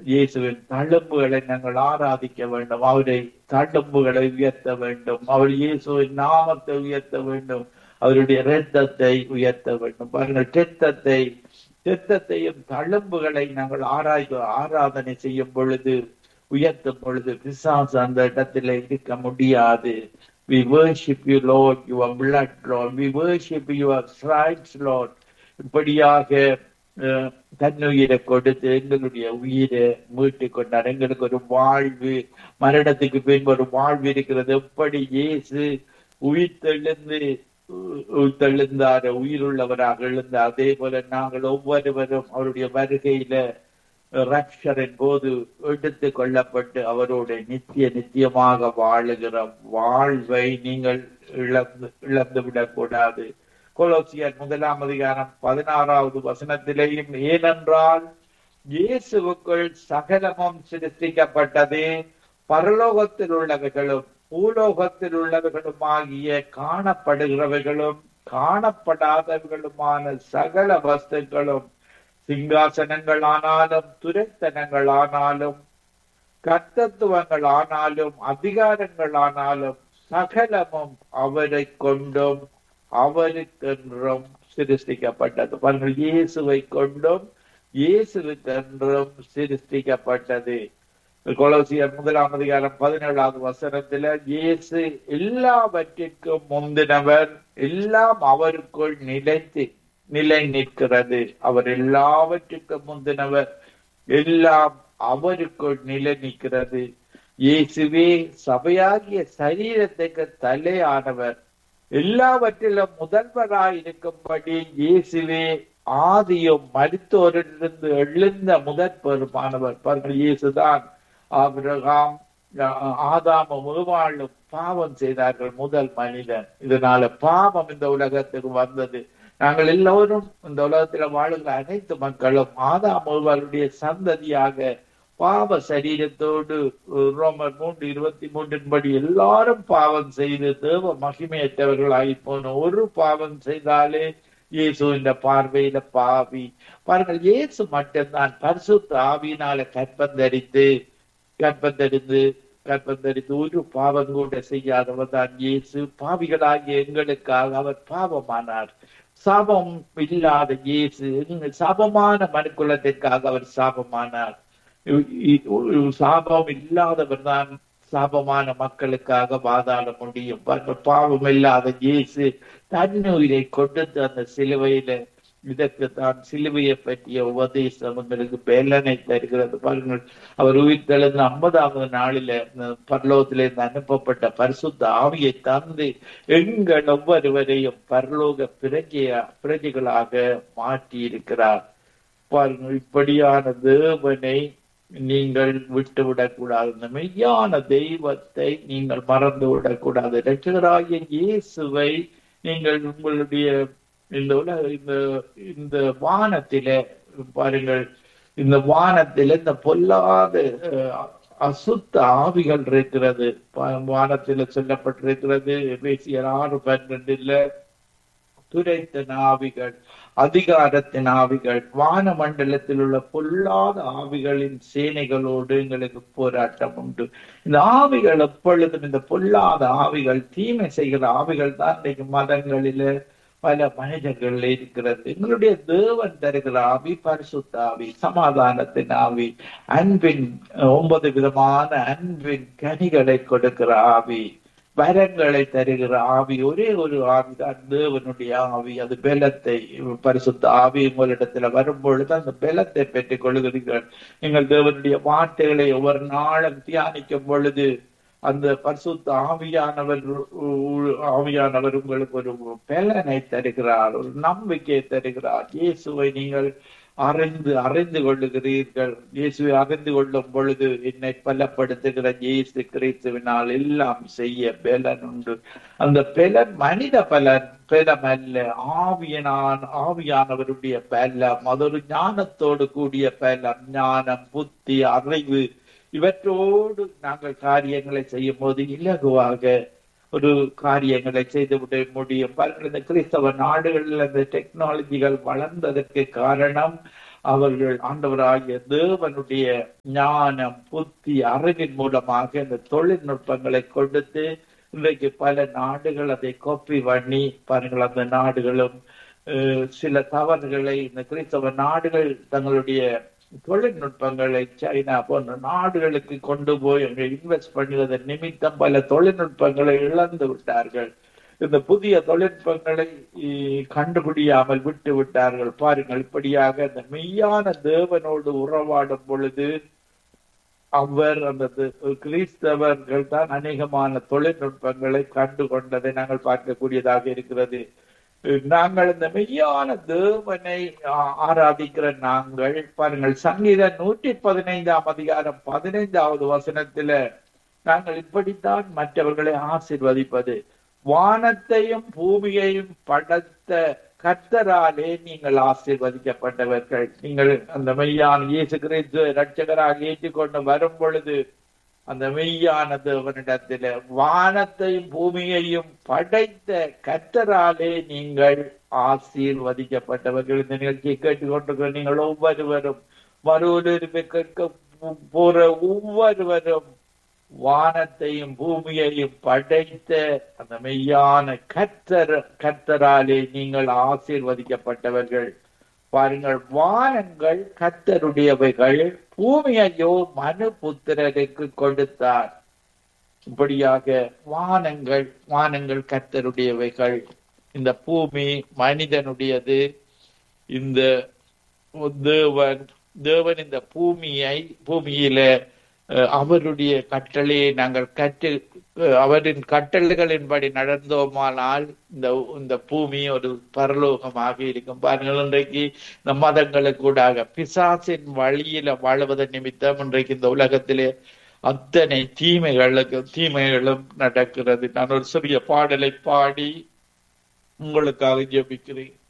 இயேசுவின் தழும்புகளை நாங்கள் ஆராதிக்க வேண்டும் அவரை தழும்புகளை உயர்த்த வேண்டும் அவர் இயேசுவின் நாமத்தை உயர்த்த வேண்டும் அவருடைய இரத்தத்தை உயர்த்த வேண்டும் பாருங்கள் இரத்தத்தை இரத்தத்தையும் தழும்புகளை நாங்கள் ஆராய்வு ஆராதனை செய்யும் பொழுது உயர்த்தும் பொழுது பிசாசு அந்த இடத்துல இருக்க முடியாது We worship you, Lord, your blood, Lord. We worship your stripes, Lord. இப்படியாக அஹ், தன்னுயிரை கொடுத்து எங்களுடைய உயிரை மீட்டு கொண்டார் எங்களுக்கு ஒரு வாழ்வு மரணத்துக்கு பின் ஒரு வாழ்வு இருக்கிறது எப்படி இயேசு உயிர் தெழுந்து உயிர் தெழுந்தார் உயிருள்ளவராக எழுந்தார் அதே போல நாங்கள் ஒவ்வொருவரும் அவருடைய வருகையில ரப்ஷரின் போது எடுத்து கொள்ளப்பட்டு அவரோட நித்திய நித்தியமாக வாழுகிற வாழ்வை நீங்கள் இழந்து இழந்து விடக்கூடாது கொலோசியர் முதலாம் அதிகாரம் பதினாறாவது வசனத்திலேயும் ஏனென்றால் இயேசுவுக்குள் சகலமும் சிருஷ்டிக்கப்பட்டது பரலோகத்தில் உள்ளவைகளும் பூலோகத்தில் உள்ளவைகளுமாகிய காணப்படுகிறவைகளும் காணப்படாதவைகளுமான சகல வஸ்துக்களும் சிங்காசனங்களானாலும் துரைத்தனங்களானாலும் கர்த்தத்துவங்களானாலும் அதிகாரங்களானாலும் சகலமும் அவரை கொண்டும் அவருக்கென்றும் சிருஷ்டிக்கப்பட்டது பாருங்கள் இயேசுவை கொண்டும் இயேசுவுக்கென்றும் சிருஷ்டிக்கப்பட்டது கொலோசியர் முதலாம் அதிகாரம் பதினேழாவது வசனத்துல இயேசு எல்லாவற்றிற்கும் முந்தினவர் எல்லாம் அவருக்குள் நிலைத்து நிலை நிற்கிறது அவர் எல்லாவற்றுக்கும் முந்தினவர் எல்லாம் அவருக்குள் நிலை நிற்கிறது இயேசுவே சபையாகிய சரீரத்துக்கு தலையானவர் எல்லாவற்றிலும் முதல்வராய் இருக்கும்படி இயேசுவே ஆதியும் மருத்துவரிலிருந்து எழுந்த முதற் பெருமானவர் பாருங்கள் இயேசுதான் ஆபிரகாம் ஆதாமும் முழுவாழும் பாவம் செய்தார்கள் முதல் மனிதன் இதனால பாவம் இந்த உலகத்துக்கு வந்தது நாங்கள் எல்லோரும் இந்த உலகத்துல வாழுகிற அனைத்து மக்களும் ஆதாம் ஒருவருடைய சந்ததியாக பாவ சரீரத்தோடு ரோமர் மூன்று இருபத்தி மூன்றின் படி எல்லாரும் பாவம் செய்து தேவ மகிமையற்றவர்களாகி போன ஒரு பாவம் செய்தாலே இயேசு இந்த பார்வையில பாவி பாருங்கள் இயேசு மட்டும்தான் பரிசுத்த ஆவியினால கற்பந்தரித்து கற்பந்தரிந்து கற்பந்தரித்து ஒரு பாவம் கூட செய்யாதவர் தான் இயேசு பாவிகளாகிய எங்களுக்காக அவர் பாவமானார் சாபம் இல்லாத இயேசு சாபமான மனுக்குலத்திற்காக அவர் சாபமானார் சாபம் இல்லாதவர் தான் சாபமான மக்களுக்காக வாதாட முடியும் பாவம் இல்லாத இயேசு தன்னுயிரை கொடுத்து அந்த சிலுவையில இதற்கு தான் சிலுவையை பற்றிய உபதேசம் உங்களுக்கு பேலனை தருகிறது பாருங்கள் அவர் உயிர் தெழுந்த ஐம்பதாவது நாளில பரலோகத்திலிருந்து அனுப்பப்பட்ட பரிசுத்த ஆவியை தந்து எங்கள் ஒவ்வொருவரையும் பரலோக பிரஜையா பிரஜைகளாக மாற்றி இருக்கிறார் பாருங்கள் இப்படியான தேவனை நீங்கள் விட்டு விடக்கூடாது இந்த மெய்யான தெய்வத்தை நீங்கள் மறந்து விடக்கூடாது ரட்சகராகிய இயேசுவை நீங்கள் உங்களுடைய இந்த உலக இந்த இந்த வானத்தில பாருங்கள் இந்த வானத்தில இந்த பொல்லாத அசுத்த ஆவிகள் இருக்கிறது வானத்தில சொல்லப்பட்டிருக்கிறது பேசியர் ஆறு பன்னெண்டுல துரைத்தன ஆவிகள் அதிகாரத்தின் ஆவிகள் வான மண்டலத்தில் உள்ள பொல்லாத ஆவிகளின் சேனைகளோடு எங்களுக்கு போராட்டம் உண்டு இந்த ஆவிகள் எப்பொழுதும் இந்த பொல்லாத ஆவிகள் தீமை செய்கிற ஆவிகள் தான் இன்னைக்கு மதங்களில பல மனிதர்கள் இருக்கிறது எங்களுடைய தேவன் தருகிற ஆவி பரிசுத்த ஆவி சமாதானத்தின் ஆவி அன்பின் ஒன்பது விதமான அன்பின் கனிகளை கொடுக்கிற ஆவி வரங்களை தருகிற ஆவி ஒரே ஒரு ஆவி தான் தேவனுடைய ஆவி அது பலத்தை பரிசுத்த ஆவி உங்களிடத்துல வரும் பொழுது அந்த பலத்தை பெற்றுக் கொள்கிறீர்கள் எங்கள் தேவனுடைய வார்த்தைகளை ஒவ்வொரு நாளும் தியானிக்கும் பொழுது அந்த பரிசுத்த ஆவியானவர் ஆவியானவர் உங்களுக்கு ஒரு பலனை தருகிறார் ஒரு நம்பிக்கையை தருகிறார் இயேசுவை நீங்கள் அறிந்து அறிந்து கொள்ளுகிறீர்கள் இயேசுவை அறிந்து கொள்ளும் பொழுது என்னை பலப்படுத்துகிற இயேசு கிறிஸ்துவினால் எல்லாம் செய்ய பலன் உண்டு அந்த பலன் மனித பலன் பலம் அல்ல ஆவியனான் ஆவியானவருடைய பலம் அது ஒரு ஞானத்தோடு கூடிய பலம் ஞானம் புத்தி அறிவு இவற்றோடு நாங்கள் காரியங்களை செய்யும் போது இலகுவாக ஒரு காரியங்களை செய்துவிட முடியும் பாருங்கள் இந்த கிறிஸ்தவ நாடுகளில் இந்த டெக்னாலஜிகள் வளர்ந்ததற்கு காரணம் அவர்கள் ஆண்டவராகிய தேவனுடைய ஞானம் புத்தி அறிவின் மூலமாக இந்த தொழில்நுட்பங்களை கொடுத்து இன்றைக்கு பல நாடுகள் அதை காப்பி பண்ணி பாருங்கள் அந்த நாடுகளும் அஹ், சில தவறுகளை இந்த கிறிஸ்தவ நாடுகள் தங்களுடைய தொழில்நுட்பங்களை சைனா போன்ற நாடுகளுக்கு கொண்டு போய் அங்கே இன்வெஸ்ட் பண்ணுவதன் நிமித்தம் பல தொழில்நுட்பங்களை இழந்து விட்டார்கள் இந்த புதிய தொழில்நுட்பங்களை இ- கண்டுபிடியாமல் விட்டு விட்டார்கள் பாருங்கள் இப்படியாக இந்த மெய்யான தேவனோடு உறவாடும் பொழுது அவர் அந்த தி- கிறிஸ்தவர்கள் தான் அநேகமான தொழில்நுட்பங்களை கண்டு கொண்டதை நாங்கள் பார்க்கக்கூடியதாக இருக்கிறது நாங்கள் இந்த மெய்யான தேவனை ஆ- ஆராதிக்கிற நாங்கள் பாருங்கள் சங்கீதம் நூற்றி பதினைந்தாம் அதிகாரம் பதினைந்தாவது வசனத்தில நாங்கள் இப்படித்தான் மற்றவர்களை ஆசீர்வதிப்பது வானத்தையும் பூமியையும் படைத்த கர்த்தராலே நீங்கள் ஆசீர்வதிக்கப்பட்டவர்கள் நீங்கள் அந்த மெய்யான இயேசு கிறிஸ்து ரட்சகராக ஏற்றுக்கொண்டு வரும் பொழுது அந்த மெய்யான தேவனிடத்தில வானத்தையும் பூமியையும் படைத்த கர்த்தராலே நீங்கள் ஆசீர்வதிக்கப்பட்டவர்கள் இந்த நிகழ்ச்சியை கேட்டுக்கொண்டிருக்கிற நீங்கள் ஒவ்வொருவரும் மறுவொருமை கேட்க போற ஒவ்வொருவரும் வானத்தையும் பூமியையும் படைத்த அந்த மெய்யான கர்த்தர் கர்த்தராலே நீங்கள் ஆசீர்வதிக்கப்பட்டவர்கள் பாருங்கள் வானங்கள் கர்த்தருடையவைகள் பூமியையோ மனு புத்திரருக்கு கொடுத்தார் இப்படியாக வானங்கள் வானங்கள் கர்த்தருடையவைகள் இந்த பூமி மனிதனுடையது இந்த தேவன் தேவன் இந்த பூமியை பூமியில அஹ், அவருடைய கட்டளையை நாங்கள் கற்று அஹ், அவரின் கட்டளைகளின்படி நடந்தோமானால் இந்த இந்த பூமி ஒரு பரலோகமாக இருக்கும் பாருங்கள் இன்றைக்கு இந்த மதங்களுக்கு கூடாக பிசாசின் வழியில வாழ்வதன் நிமித்தம் இன்றைக்கு இந்த உலகத்திலே அத்தனை தீமைகளுக்கு தீமைகளும் நடக்கிறது நான் ஒரு சிறிய பாடலை பாடி உங்களுக்காக ஜெபிக்கிறேன்